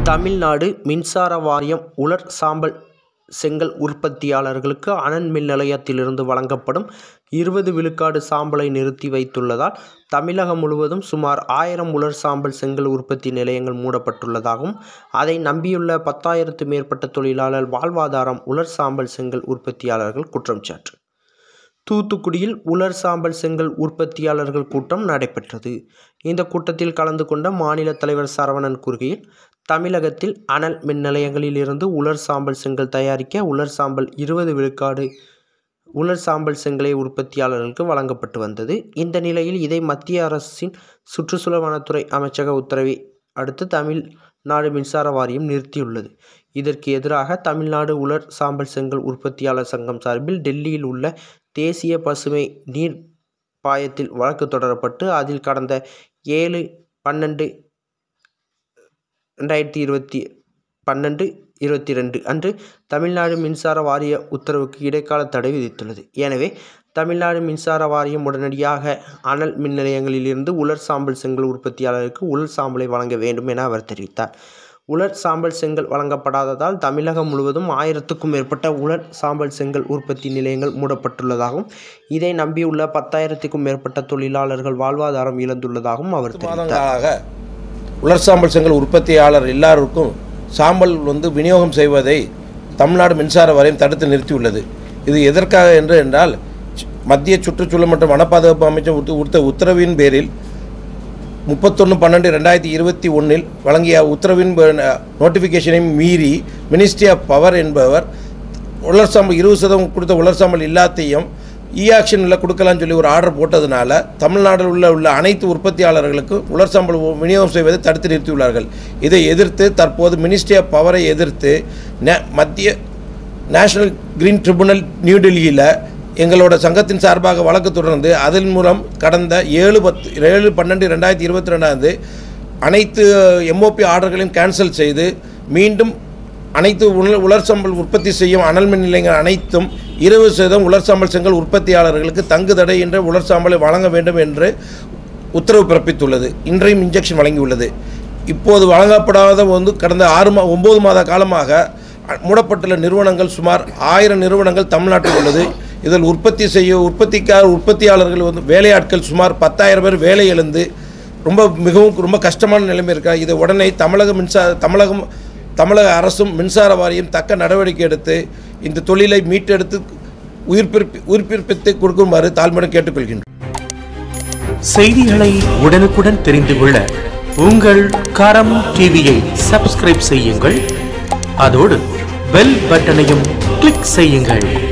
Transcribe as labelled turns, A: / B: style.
A: தமிழ்நாடு மின்சார வாரியம் உலர் சாம்பல் செங்கல் உற்பத்தியாளர்களுக்கு அனல் மின் நிலையத்திலிருந்து வழங்கப்படும் இருபது விழுக்காடு சாம்பலை நிறுத்தி வைத்துள்ளதால் தமிழகம் முழுவதும் சுமார் ஆயிரம் உலர் சாம்பல் செங்கல் உற்பத்தி நிலையங்கள் மூடப்பட்டுள்ளதாகவும் அதை நம்பியுள்ள பத்தாயிரத்து மேற்பட்ட தொழிலாளர் வாழ்வாதாரம் உலர் சாம்பல் செங்கல் உற்பத்தியாளர்கள் குற்றம் சாட்டு தூத்துக்குடியில் உலர் சாம்பல் செங்கல் உற்பத்தியாளர்கள் கூட்டம் நடைபெற்றது இந்த கூட்டத்தில் கலந்து கொண்ட மாநில தலைவர் சரவணன் கூறுகையில் தமிழகத்தில் அனல் மின் நிலையங்களில் இருந்து உலர் சாம்பல் செங்கல் தயாரிக்க உலர் சாம்பல் இருபது விழுக்காடு உலர் சாம்பல் செங்கலை உற்பத்தியாளர்களுக்கு வழங்கப்பட்டு வந்தது இந்த நிலையில் இதை மத்திய அரசின் சுற்றுச்சூழல் வனத்துறை அமைச்சக உத்தரவை அடுத்து தமிழ்நாடு மின்சார வாரியம் நிறுத்தியுள்ளது இதற்கு எதிராக தமிழ்நாடு உலர் சாம்பல் செங்கல் உற்பத்தியாளர் சங்கம் சார்பில் டெல்லியில் உள்ள தேசிய பசுமை நீர் பாயத்தில் வழக்கு தொடரப்பட்டு அதில் கடந்த ஏழு பன்னெண்டு ரெண்டாயிரத்தி இருபத்தி பன்னெண்டு இருபத்தி ரெண்டு அன்று தமிழ்நாடு மின்சார வாரிய உத்தரவுக்கு இடைக்கால தடை விதித்துள்ளது எனவே தமிழ்நாடு மின்சார வாரியம் உடனடியாக அனல் மின் நிலையங்களிலிருந்து உலர் சாம்பல் செங்கல் உற்பத்தியாளருக்கு உலர் சாம்பலை வழங்க வேண்டும் என அவர் தெரிவித்தார் உலர் சாம்பல் செங்கல் வழங்கப்படாததால் தமிழகம் முழுவதும் ஆயிரத்துக்கும் மேற்பட்ட உலர் சாம்பல் செங்கல் உற்பத்தி நிலையங்கள் மூடப்பட்டுள்ளதாகவும் இதை நம்பியுள்ள பத்தாயிரத்துக்கும் மேற்பட்ட தொழிலாளர்கள் வாழ்வாதாரம் இழந்துள்ளதாகவும் அவர் தெரிவித்தார்
B: மாதங்களாக உலர் சாம்பல் செங்கல் உற்பத்தியாளர் எல்லாருக்கும் சாம்பல் வந்து விநியோகம் செய்வதை தமிழ்நாடு மின்சார வாரியம் தடுத்து நிறுத்தியுள்ளது இது எதற்காக என்று என்றால் சு- மத்திய சுற்றுச்சூழல் மற்றும் வன பாதுகாப்பு அமைச்சர் உத்த- உத்த உத்தரவின் பேரில் முப்பத்தொன்று பன்னெண்டு ரெண்டாயிரத்தி இருபத்தி ஒன்றில் வழங்கிய உத்தரவின் நோட்டிஃபிகேஷனை மீறி மினிஸ்ட்ரி ஆஃப் பவர் என்பவர் உலர் சாம்பல் இருபது சதவீதம் கொடுத்த உலர் சாம்பல் எல்லாத்தையும் இ ஆக்ஷனில் கொடுக்கலாம்னு சொல்லி ஒரு ஆர்டர் போட்டதுனால தமிழ்நாட்டில் உள்ள உள்ள அனைத்து உற்பத்தியாளர்களுக்கு உலர் சாம்பல் உ- விநியோகம் செய்வதை தடுத்து நிறுத்தியுள்ளார்கள் இதை எதிர்த்து தற்போது மினிஸ்ட்ரி ஆஃப் பவரை எதிர்த்து நே- மத்திய நேஷனல் கிரீன் ட்ரிபுனல் நியூ டெல்லியில் எங்களோட சங்கத்தின் சார்பாக வழக்கு தொடர்ந்து அதன் மூலம் கடந்த ஏழு பத்து ஏழு பன்னெண்டு ரெண்டாயிரத்தி இருபத்தி ரெண்டாவது அனைத்து எம்ஓபி ஆர்டர்களையும் கேன்சல் செய்து மீண்டும் அனைத்து உலர் உலர் சாம்பல் உற்பத்தி செய்யும் அனல் மின் நிலையங்கள் அனைத்தும் இருபது சதவீதம் உலர் சாம்பல் செங்கல் உற்பத்தியாளர்களுக்கு தங்கு தடை என்ற உலர் சாம்பலை வழங்க வேண்டும் என்று உத்தரவு பிறப்பித்துள்ளது இன்றையும் இன்ஜெக்ஷன் வழங்கியுள்ளது இப்போது வழங்கப்படாத வந்து கடந்த ஆறு மா ஒம்பது மாத காலமாக அ- மூடப்பட்டுள்ள நிறுவனங்கள் சுமார் ஆயிரம் நிறுவனங்கள் தமிழ்நாட்டில் உள்ளது இதில் உற்பத்தி செய்ய உற்பத்திக்கார உற்பத்தியாளர்கள் வந்து வேலையாட்கள் சுமார் பத்தாயிரம் பேர் வேலை இழந்து ரொம்ப மிகவும் ரொம்ப கஷ்டமான நிலைமை இருக்கா இதை உடனே தமிழக மின்சார தமிழகம் தமிழக அரசும் மின்சார வாரியம் தக்க நடவடிக்கை எடுத்து இந்த தொழிலை மீட்டெடுத்து உயிர்ப்பிறப்பி உயிர்ப்பிறப்பித்து கொடுக்குமாறு தாழ்மையுடன் கேட்டுக்கொள்கின்றோம்
C: செய்திகளை உடனுக்குடன் தெரிந்து கொள்ள உங்கள் கரம் டிவியை சப்ஸ்கிரைப் செய்யுங்கள் அதோடு பெல் பட்டனையும் கிளிக் செய்யுங்கள்